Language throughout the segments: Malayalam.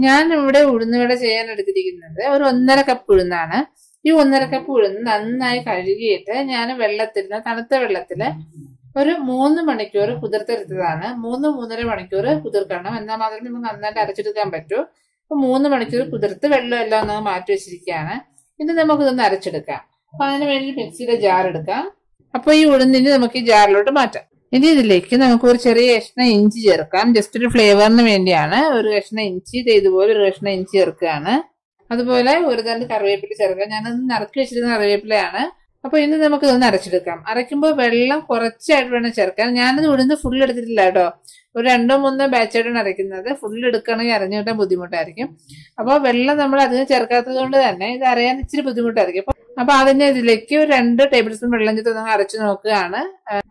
ഞാൻ ഇവിടെ ഉഴുന്നുവട ചെയ്യാൻ എടുത്തിരിക്കുന്നത് ഒരു ഒന്നര കപ്പ് ഉഴുന്നാണ് ഈ ഒന്നര കപ്പ് ഉഴുന്ന് നന്നായി കഴുകിയിട്ട് ഞാൻ വെള്ളത്തിൽ തണുത്ത വെള്ളത്തിൽ ഒരു മൂന്ന് മണിക്കൂർ കുതിർത്തെടുത്തതാണ് മൂന്ന് മൂന്നര മണിക്കൂർ കുതിർക്കണം എന്നാൽ മാത്രമേ നമുക്ക് നന്നായിട്ട് അരച്ചെടുക്കാൻ പറ്റൂ അപ്പൊ മൂന്ന് മണിക്കൂർ കുതിർത്ത് വെള്ളം എല്ലാം ഒന്ന് മാറ്റി വെച്ചിരിക്കുകയാണ് ഇത് നമുക്കിതൊന്ന് അരച്ചെടുക്കാം അപ്പൊ അതിന് വേണ്ടി മിക്സിയുടെ ജാർ എടുക്കാം അപ്പൊ ഈ ഉഴുന്നിന് നമുക്ക് ഈ ജാറിലോട്ട് മാറ്റാം ഇനി ഇതിലേക്ക് നമുക്ക് ഒരു ചെറിയ കഷ്ണം ഇഞ്ചി ചേർക്കാം ജസ്റ്റ് ഒരു ഫ്ലേവറിന് വേണ്ടിയാണ് ഒരു കഷ്ണം ഇഞ്ചി ഇത് ഇതുപോലെ ഒരു കഷ്ണം ഇഞ്ചി ചേർക്കുകയാണ് അതുപോലെ ഒരു തണ്ട് കറിവേപ്പില ചേർക്കാം ഞാനത് നറുക്കി വെച്ചിരുന്ന കറിവേപ്പിലയാണ് അപ്പൊ ഇനി നമുക്ക് ഇതൊന്ന് അരച്ചെടുക്കാം അരയ്ക്കുമ്പോൾ വെള്ളം കുറച്ചായിട്ട് വേണം ചേർക്കാൻ ഞാനത് ഉഴുന്ന് ഫുൾ എടുത്തിട്ടില്ല കേട്ടോ ഒരു രണ്ടോ മൂന്നോ ബാച്ചായിട്ടാണ് അരയ്ക്കുന്നത് ഫുൾ എടുക്കണമെങ്കിൽ അരഞ്ഞു കിട്ടാൻ ബുദ്ധിമുട്ടായിരിക്കും അപ്പോൾ വെള്ളം നമ്മൾ അധികം ചേർക്കാത്തത് കൊണ്ട് തന്നെ ഇത് അറിയാൻ ഇച്ചിരി ബുദ്ധിമുട്ടായിരിക്കും അപ്പൊ അപ്പൊ അതിന്റെ ഇതിലേക്ക് ഒരു രണ്ട് ടേബിൾ സ്പൂൺ വെള്ളം ചേർത്ത് നമ്മൾ അരച്ചു നോക്കുകയാണ്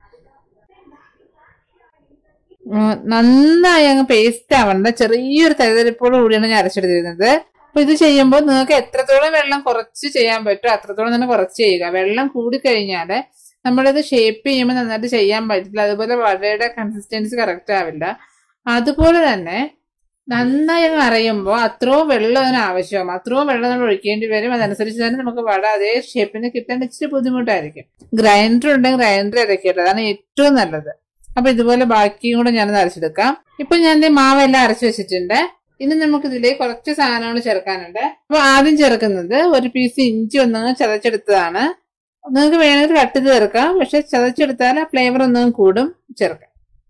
ഉം, നന്നായി അങ്ങ് പേസ്റ്റ് ആവണ്ട ചെറിയൊരു തരിതരിപ്പോട് കൂടിയാണ് ഞാൻ അരച്ചെടുത്തിരുന്നത് അപ്പൊ ഇത് ചെയ്യുമ്പോൾ നിങ്ങൾക്ക് എത്രത്തോളം വെള്ളം കുറച്ച് ചെയ്യാൻ പറ്റുമോ അത്രത്തോളം തന്നെ കുറച്ച് ചെയ്യുക വെള്ളം കൂടിക്കഴിഞ്ഞാല് നമ്മളിത് ഷേപ്പ് ചെയ്യുമ്പോൾ നന്നായിട്ട് ചെയ്യാൻ പറ്റില്ല അതുപോലെ വടയുടെ കൺസിസ്റ്റൻസി കറക്റ്റ് ആവില്ല അതുപോലെ തന്നെ നന്നായി അങ്ങ് അരയുമ്പോൾ അത്രയും വെള്ളം അതിന് ആവശ്യമാകും അത്രയും വെള്ളം നമ്മൾ ഒഴിക്കേണ്ടി വരും അതനുസരിച്ച് തന്നെ നമുക്ക് വട അതേ ഷേപ്പിന് കിട്ടാൻ ഇച്ചിരി ബുദ്ധിമുട്ടായിരിക്കും ഗ്രൈൻഡർ ഉണ്ടെങ്കിൽ ഗ്രൈൻഡർ അരയ്ക്കട്ടെ അതാണ് ഏറ്റവും നല്ലത് അപ്പൊ ഇതുപോലെ ബാക്കിയും കൂടെ ഞാനത് അരച്ചെടുക്കാം ഇപ്പൊ ഞാൻ ദേ മാവെല്ലാം അരച്ചു വെച്ചിട്ടുണ്ട് ഇനി നമുക്ക് ഇതിലേക്ക് കുറച്ച് സാധനങ്ങൾ ചേർക്കാനുണ്ട് അപ്പൊ ആദ്യം ചേർക്കുന്നത് ഒരു പീസ് ഇഞ്ചി ഒന്നങ്ങ് ചതച്ചെടുത്തതാണ് നിങ്ങൾക്ക് വേണമെങ്കിൽ കട്ട് ചെയ്ത് ചേർക്കാം പക്ഷെ ചതച്ചെടുത്താൽ ആ ഫ്ലേവർ ഒന്നും കൂടും ചേർക്കാം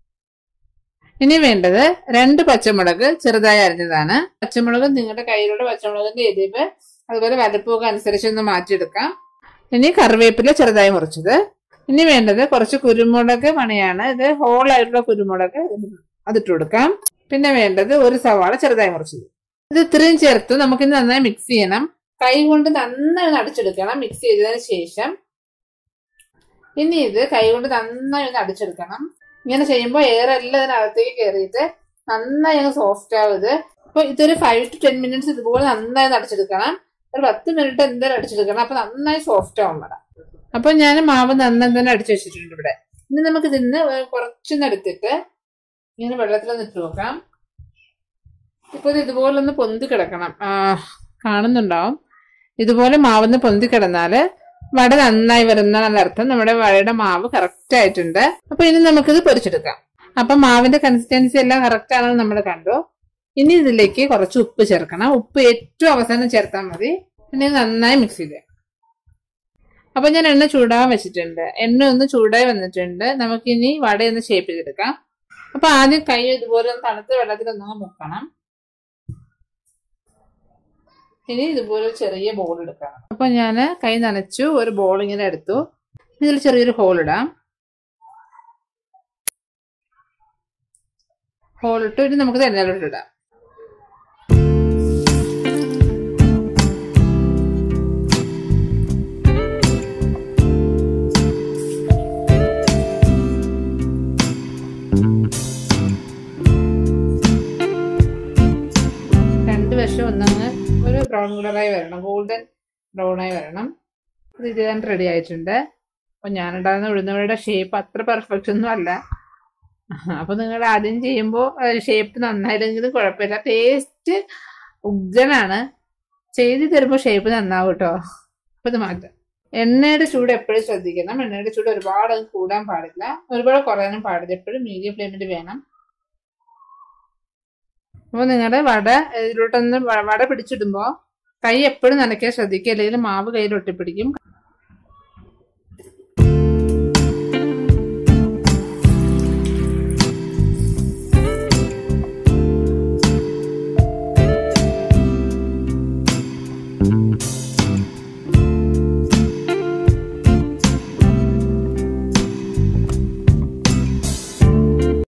ഇനി വേണ്ടത് രണ്ട് പച്ചമുളക് ചെറുതായി അരിഞ്ഞതാണ് പച്ചമുളക് നിങ്ങളുടെ കയ്യിലുള്ള പച്ചമുളകിന്റെ എരിവ് അതുപോലെ വലുപ്പമൊക്കെ അനുസരിച്ച് ഒന്ന് മാറ്റിയെടുക്കാം ഇനി കറിവേപ്പില ചെറുതായി മുറിച്ചത് ഇനി വേണ്ടത് കുറച്ച് കുരുമുളക് മണിയാണ് ഇത് ഹോൾ ആയിട്ടുള്ള കുരുമുളക് അതിട്ട് കൊടുക്കാം പിന്നെ വേണ്ടത് ഒരു സവാള ചെറുതായി മുറിച്ചത് ഇത് ഇത്രയും ചേർത്ത് നമുക്ക് ഇത് നന്നായി മിക്സ് ചെയ്യണം കൈ കൊണ്ട് നന്നായി അടിച്ചെടുക്കണം മിക്സ് ചെയ്തതിന് ശേഷം ഇനി ഇത് കൈ കൊണ്ട് നന്നായി ഒന്ന് അടിച്ചെടുക്കണം ഇങ്ങനെ ചെയ്യുമ്പോൾ എയർ എല്ലാം ഇതിനകത്തേക്ക് കയറിയിട്ട് നന്നായി അങ്ങ് സോഫ്റ്റ് ആവും ഇത് അപ്പൊ ഇതൊരു ഫൈവ് ടു ടെൻ മിനിറ്റ്സ് ഇതുപോലെ നന്നായി ഒന്ന് അടിച്ചെടുക്കണം ഒരു പത്ത് മിനിറ്റ് എന്തായാലും അടിച്ചെടുക്കണം അപ്പൊ നന്നായി സോഫ്റ്റ് ആവും വട അപ്പൊ ഞാൻ മാവ് നന്നായി തന്നെ അടിച്ചു വെച്ചിട്ടുണ്ട് ഇവിടെ ഇനി നമുക്ക് ഇതിന്ന് കുറച്ചൊന്ന് എടുത്തിട്ട് ഇങ്ങനെ വെള്ളത്തിലൊന്ന് ഇട്ട് നോക്കാം ഇപ്പൊ ഇത് ഇതുപോലെ ഒന്ന് പൊന്തി കിടക്കണം ആ, കാണുന്നുണ്ടാവും ഇതുപോലെ മാവൊന്ന് പൊന്തി കിടന്നാല് വട നന്നായി വരുന്ന നല്ല അർത്ഥം നമ്മുടെ വടയുടെ മാവ് കറക്റ്റ് ആയിട്ടുണ്ട് അപ്പൊ ഇനി നമുക്കിത് പൊരിച്ചെടുക്കാം അപ്പൊ മാവിന്റെ കൺസിസ്റ്റൻസി എല്ലാം കറക്റ്റ് ആണെന്ന് നമ്മൾ കണ്ടു ഇനി ഇതിലേക്ക് കുറച്ച് ഉപ്പ് ചേർക്കണം ഉപ്പ് ഏറ്റവും അവസാനം ചേർത്താൽ മതി പിന്നെ ഇത് നന്നായി മിക്സ് ചെയ്ത് അപ്പൊ ഞാൻ എണ്ണ ചൂടാവാൻ വെച്ചിട്ടുണ്ട് എണ്ണ ഒന്ന് ചൂടായി വന്നിട്ടുണ്ട് നമുക്കിനി വടയൊന്ന് ഷേപ്പ് ചെയ്തെടുക്കാം അപ്പൊ ആദ്യം കൈ ഇതുപോലെ ഒന്ന് തണുത്ത വെള്ളത്തിൽ ഒന്ന് മുക്കണം ഇനി ഇതുപോലെ ഒരു ചെറിയ ബോൾ എടുക്കണം അപ്പൊ ഞാൻ കൈ നനച്ചു ഒരു ബോൾ ഇങ്ങനെ എടുത്തു ഇതിൽ ചെറിയൊരു ഹോൾ ഇടാം ഹോൾ ഇട്ടു ഇനി നമുക്ക് എണ്ണയിലോട്ട് ഇടാം രണ്ട് വശം ഒന്നങ്ങ് ഒരു ബ്രൗൺ കളറായി വരണം ഗോൾഡൻ ബ്രൗൺ ആയി വരണം ഇത് ഇത് റെഡി ആയിട്ടുണ്ട് അപ്പൊ ഞാനുണ്ടാകുന്ന ഉഴുന്നവരുടെ ഷേപ്പ് അത്ര പെർഫെക്റ്റ് ഒന്നും അല്ല അപ്പൊ നിങ്ങൾ ആദ്യം ചെയ്യുമ്പോൾ ഷേപ്പ് നന്നായില്ലെങ്കിലും കുഴപ്പമില്ല ടേസ്റ്റ് ഉഗ്രനാണ് ചെയ്ത് തരുമ്പോൾ ഷേപ്പ് നന്നാവും കേട്ടോ അപ്പൊ ഇത് മാറ്റാം എണ്ണയുടെ ചൂട് എപ്പോഴും ശ്രദ്ധിക്കണം എണ്ണയുടെ ചൂട് ഒരുപാട് അങ്ങ് കൂടാൻ പാടില്ല ഒരുപാട് കുറയാനും പാടില്ല എപ്പോഴും മീഡിയം ഫ്ലെയിമിൽ വേണം അപ്പോൾ നിങ്ങളുടെ വട ഇതിലോട്ടൊന്ന് വ- വട പിടിച്ചിടുമ്പോൾ കൈ എപ്പോഴും നനയ്ക്കാൻ ശ്രദ്ധിക്കുക അല്ലെങ്കിൽ മാവ് കയ്യിൽ ഒട്ടിപ്പിടിക്കും